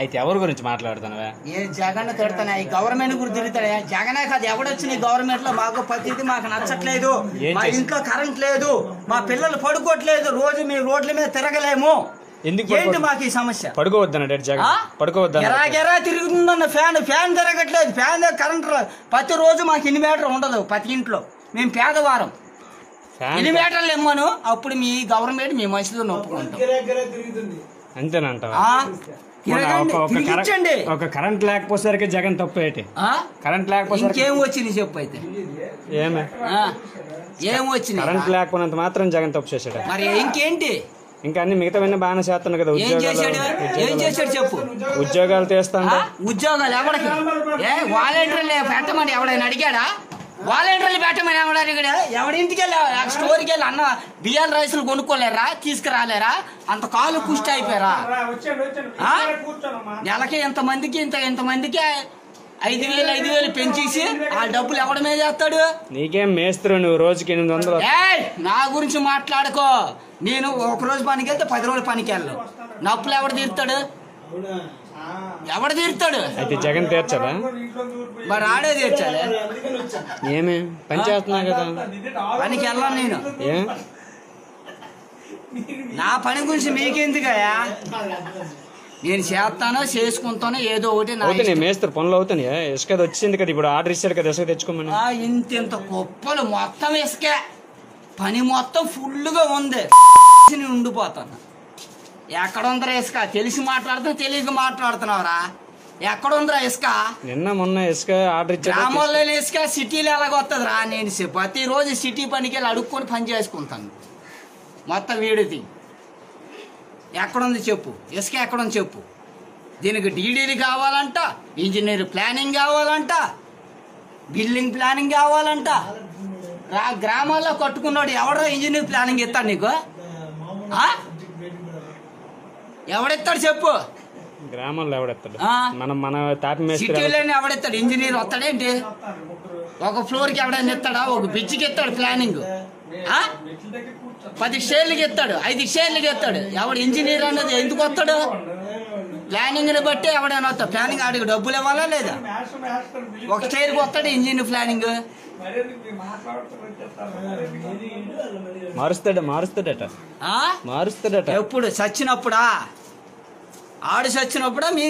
అయితే ఎవరి గురించి మాట్లాడుతున్నావా నేను జగన్ తిడతాను ఈ గవర్నమెంట్ గురించి తిరుగుతాడు జగనే కాదు ఎవడొచ్చిన ఈ గవర్నమెంట్ లో మాకు ప్రతిదీ మాకు నచ్చట్లేదు ఏం మా చేసి- ఇంట్లో కరెంట్ లేదు మా పిల్లలు పడుకోవట్లేదు రోజు మేము రోడ్ల మీద తిరగలేము ఎందుకు ఏంటి పడుకో- మాకు ఈ సమస్య పడుకోవద్దన్నాడు జగన్ ఆ? పడుకోవద్దన్నాడు ఎరా ఎరా తిరుగుతుందన్న ఫ్యాన్ ఫ్యాన్ తిరగట్లేదు ఫ్యాన్ దగ్గర కరెంట్ రా- ప్రతి రోజు మాకు ఇన్వర్టర్ ఉండదు ప్రతి ఇంట్లో మేము పేదవారం ఫ్యాన్ ఇన్వర్టర్లు ఇమ్మను అప్పుడు మీ గవర్నమెంట్ మీ మనుషులు ఒప్పుకుంటాం అంతేనంటావా ఆ? మొన్న తిరగండి, ఒక- ఒక తిరిగిచ్చండి. కరెంట్ ఒక కరెంట్ లేకపోసరికి జగన్ తప్పు ఏంటి ఆ? కరెంట్ లేకపోసరికి ఇంకేం వచ్చింది చెప్పు అయితే ఏమే ఆ? ఏం వచ్చింది కరెంట్ లేకపోయినంత మాత్రం జగన్ తప్పు చేశాడు మరి ఇంకేంటి ఇంకా అన్ని మిగతావన్నీ బాగానే చేస్తున్నాడు కదా ఏం చేశాడు ఏం ఉద్యోగాలు చేశాడు చెప్పు ఉద్యోగాలు తీస్తాంటే ఆ? ఉద్యోగాలు ఎవరికి ఏ వాలంటీర్లు పెట్టమని ఎవడైనా అడిగాడా వాలంటీర్లు పెట్టమని ఎవడ అడిగాడా ఎవడింటికి వెళ్ళి ఆ స్టోర్కి వెళ్ళి అన్న బియ్యం రైసులు కొనుక్కోలేరా తీసుకురాలేరా అంత కాలు కుష్టి అయిపోయారా ఆ? నెలకి ఇంత మందికి ఇంత ఇంత మందికి ఐదు వేలు ఐదు వేలు పెంచేసి ఆ డబ్బులు ఎవడ మీద చేస్తాడు నీకేం మేస్త్రు నువ్వు రోజుకి ఎనిమిది వందలు ఏయ్ నా గురించి మాట్లాడుకో నేను ఒక రోజు పనికి వెళ్తే పది రోజులు పనికి వెళ్ళను నప్పులు ఎవడు తీరుతాడు ఎవడు తీరుతాడు అయితే జగన్ తీర్చదా మరి ఆడే తీర్చాలి ఏమే పని చేస్తున్నా కదా పనికి వెళ్ళను నేను ఏ నా పని గురించి మీకెందుకయ్యా నేను చేస్తానో చేసుకుంటానో ఏదో ఒకటి నా అవుతున్నాయి ఇష్టం. మేస్త్రి పనులు అవుతున్నాయి ఇసుక అది వచ్చింది కదా ఇప్పుడు ఆర్డర్ ఇచ్చాడు కదా ఇసుక తెచ్చుకోమని ఆ, ఇంత ఇంత కుప్పలు మొత్తం ఇసుకే పని మొత్తం ఫుల్గా ఉంది నేను ఉండిపోతాను ఎక్కడ ఉందిరా ఇసుక తెలిసి మాట్లాడుతున్నా తెలియక మాట్లాడుతున్నావురా ఎక్కడ ఉందిరా ఇసుక నిన్న మొన్న ఇసుక ఆర్డర్ ఇచ్చాడు గ్రామాల్లో ఇసుక సిటీలో ఎలాగొస్తుంది రా నేను సి- ప్రతిరోజు సిటీ పనికి వెళ్ళి అడుక్కొని పని చేసుకుంటాను మొత్తం వీడిది ఎక్కడుంది చెప్పు ఇసుక ఎక్కడుంది చెప్పు దీనికి డీడీలు కావాలంట ఇంజనీర్ ప్లానింగ్ కావాలంట బిల్డింగ్ ప్లానింగ్ కావాలంట రా గ్రామాల్లో కట్టుకున్నాడు ఎవడరా ఇంజనీర్ ప్లానింగ్ ఇస్తాడు నీకు ఆ? ఎవడిస్తాడు చెప్పు గ్రామంలో ఎవడెత్తాడు ఆ. మనం మన తాపి మేస్త్రి సిటీలోనే ఎవడెత్తాడు ఇంజనీర్ వస్తాడేంటి ఒక ఫ్లోర్ కి ఎవడైనా ఇస్తాడా ఒక బ్రిడ్జికి ఇస్తాడు ప్లానింగ్ ఆ? పది షేర్లకి ఇస్తాడు ఐదు షేర్లకి ఇస్తాడు ఎవడు ఇంజనీర్ అన్నది ఎందుకు వస్తాడు ప్లానింగ్ ని బట్టి ఎవడైనా వస్తాడు ప్లానింగ్ ఆడికి డబ్బులు ఇవ్వాలా లేదా ఒక షేర్కి వస్తాడు ఇంజనీర్ ప్లానింగ్ మారుస్తాడు మారుస్తాడట ఆ? మారుస్తాడట ఎప్పుడు చచ్చినప్పుడా ఆడు చచ్చినప్పుడా మీ